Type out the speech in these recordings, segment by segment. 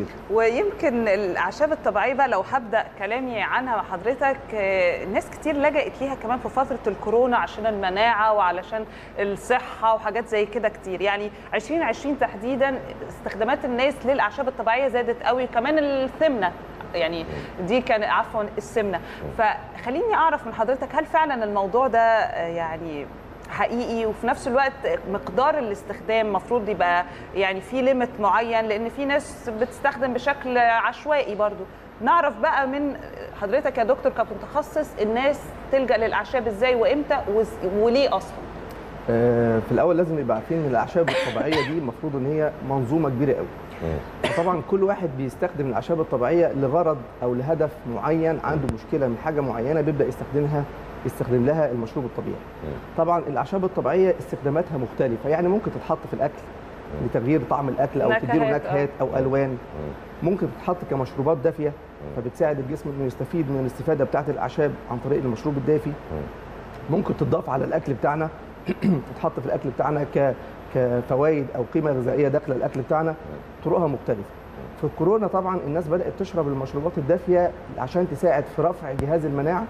ويمكن الاعشاب الطبيعيه بقى لو هبدا كلامي عنها مع حضرتك آه، ناس كتير لجأت ليها كمان في فتره الكورونا عشان المناعه وعلشان الصحه وحاجات زي كده كتير يعني 2020 تحديدا استخدامات الناس للاعشاب الطبيعيه زادت قوي كمان السمنه يعني دي كان عفوا السمنه فخليني اعرف من حضرتك هل فعلا الموضوع ده آه، يعني حقيقي وفي نفس الوقت مقدار الاستخدام المفروض يبقى يعني في ليميت معين لان في ناس بتستخدم بشكل عشوائي برضو نعرف بقى من حضرتك يا دكتور كمتخصص الناس تلجا للاعشاب ازاي وامتى وز- وليه اصلا آه، في الاول لازم يبقى عارفين ان الاعشاب الطبيعيه دي المفروض ان هي منظومه كبيره قوي فطبعا كل واحد بيستخدم الاعشاب الطبيعيه لغرض او لهدف معين عنده مشكله من حاجه معينه بيبدا يستخدمها يستخدم لها المشروب الطبيعي طبعا الاعشاب الطبيعيه استخداماتها مختلفه يعني ممكن تتحط في الاكل لتغيير طعم الاكل او تديله نكهات، نكهات او آه. الوان ممكن تتحط كمشروبات دافيه فبتساعد الجسم انه يستفيد من الاستفاده بتاعه الاعشاب عن طريق المشروب الدافي ممكن تضاف على الاكل بتاعنا تتحط في الاكل بتاعنا ك كفوائد او قيمه غذائيه داخل الاكل بتاعنا طرقها مختلفه في الكورونا طبعا الناس بدات تشرب المشروبات الدافيه عشان تساعد في رفع جهاز المناعه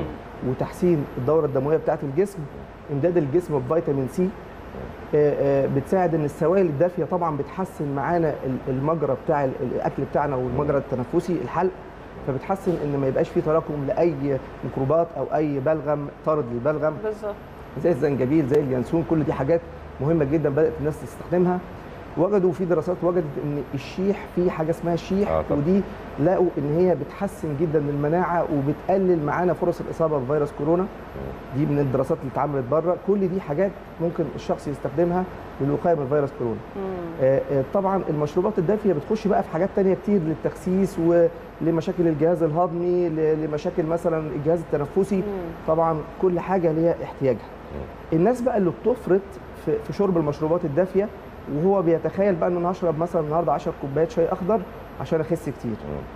وتحسين الدوره الدمويه بتاعه الجسم امداد الجسم بفيتامين سي آه، آه، بتساعد ان السوائل الدافيه طبعا بتحسن معانا ال- المجرى بتاع ال- الاكل بتاعنا والمجرى التنفسي الحلق فبتحسن ان ما يبقاش فيه تراكم لاي ميكروبات او اي بلغم طارد للبلغم بالظبط زي الزنجبيل زي اليانسون كل دي حاجات مهمه جدا بدات الناس تستخدمها وجدوا في دراسات وجدت ان الشيح في حاجه اسمها الشيح آه طبعا. ودي لقوا ان هي بتحسن جدا من المناعه وبتقلل معانا فرص الاصابه بفيروس كورونا دي من الدراسات اللي اتعملت بره كل دي حاجات ممكن الشخص يستخدمها للوقايه من فيروس كورونا آه، آه، طبعا المشروبات الدافيه بتخش بقى في حاجات تانية كتير للتخسيس ولمشاكل الجهاز الهضمي ل- لمشاكل مثلا الجهاز التنفسي طبعا كل حاجه ليها احتياجها الناس بقى اللي بتفرط في في شرب المشروبات الدافيه وهو بيتخيل بقى ان انا هشرب مثلا النهارده 10 كوبايات شاي اخضر عشان اخس كتير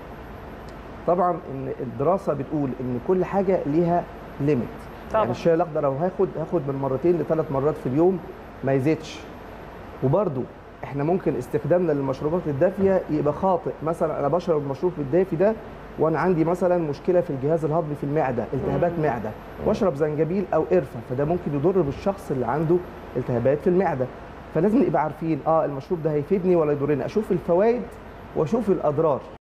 طبعا ان الدراسه بتقول ان كل حاجه ليها ليميت طبعاً. يعني الشاي الاخضر لو هاخد هاخد من مرتين لثلاث مرات في اليوم ما يزيدش وبرده احنا ممكن استخدامنا للمشروبات الدافيه يبقى خاطئ مثلا انا بشرب المشروب الدافي ده وانا عندي مثلا مشكله في الجهاز الهضمي في المعده التهابات معده واشرب زنجبيل او قرفه فده ممكن يضر بالشخص اللي عنده التهابات في المعده فلازم نبقى عارفين اه المشروب ده هيفيدني ولا يضرني اشوف الفوائد واشوف الاضرار